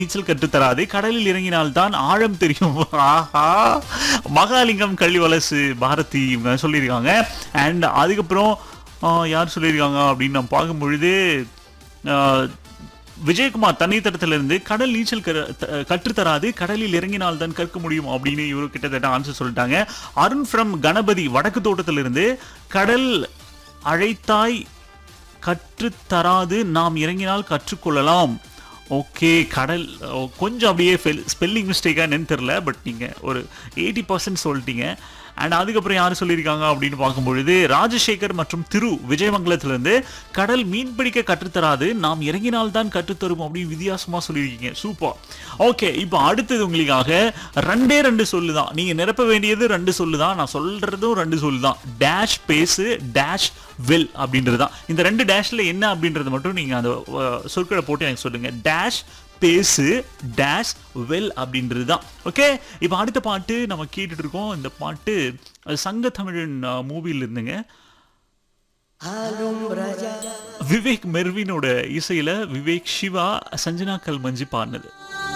நீச்சல் கற்றுத்தராது கடலில் இறங்கினால்தான் ஆழம் தெரியும் ஆஹா மகாலிங்கம் கள்ளி வலசு பாரதி இவங்க சொல்லியிருக்காங்க அண்ட் அதுக்கப்புறம் ஆஹ், யார் சொல்லியிருக்காங்க அப்படின்னு நான் பார்க்கும் பொழுது ஆஹ், விஜயகுமார் தண்ணீர்த்தடத்திலிருந்து கடல் நீச்சல் கர- த- கற்றுத்தராது கடலில் இறங்கினால் தான் கற்க முடியும் அப்படின்னு இவரு கிட்டத்தட்ட ஆன்சர் சொல்லிட்டாங்க அருண் ஃப்ரம் கணபதி வடக்கு தோட்டத்திலிருந்து கடல் அழைத்தாய் கற்றுத்தராது நாம் இறங்கினால் கற்றுக்கொள்ளலாம் ஓகே கடல் ஓ, கொஞ்சம் அப்படியே ஸ்பெல்லிங் மிஸ்டேக்காக என்னன்னு தெரில பட் நீங்கள் ஒரு எயிட்டி பர்சன்ட் சொல்லிட்டீங்க அண்ட் அதுக்கப்புறம் யார் சொல்லியிருக்காங்க அப்படின்னு பார்க்கும்பொழுது ராஜசேகர் மற்றும் திரு விஜயமங்கலத்திலிருந்து கடல் மீன் பிடிக்க கற்றுத்தராது நாம் இறங்கினால் தான் கற்றுத்தரும் அப்படின்னு வித்தியாசமாக சொல்லியிருக்கீங்க சூப்பர் ஓகே இப்போ அடுத்தது உங்களுக்காக ரெண்டே ரெண்டு சொல்லு தான் நீங்கள் நிரப்ப வேண்டியது ரெண்டு சொல்லு தான் நான் சொல்கிறதும் ரெண்டு சொல்லு தான் டேஷ் பேசு டேஷ் வில் அப்படின்றது தான் இந்த ரெண்டு டேஷ்ல என்ன அப்படின்றது மட்டும் நீங்கள் அந்த அஹ், சொற்களை போட்டு எனக்கு சொல்லுங்க டேஷ் பேசு டேஷ் வெல் அப்படின்றது தான் ஓகே இப்போ அடுத்த பாட்டு நம்ம கேட்டுட்டு இருக்கோம் இந்த பாட்டு அஹ், சங்க தமிழன் மூவியில் இருந்துங்க விவேக் மெர்வினோட இசையில விவேக் சிவா சஞ்சனா கல்மஞ்சி பாடினது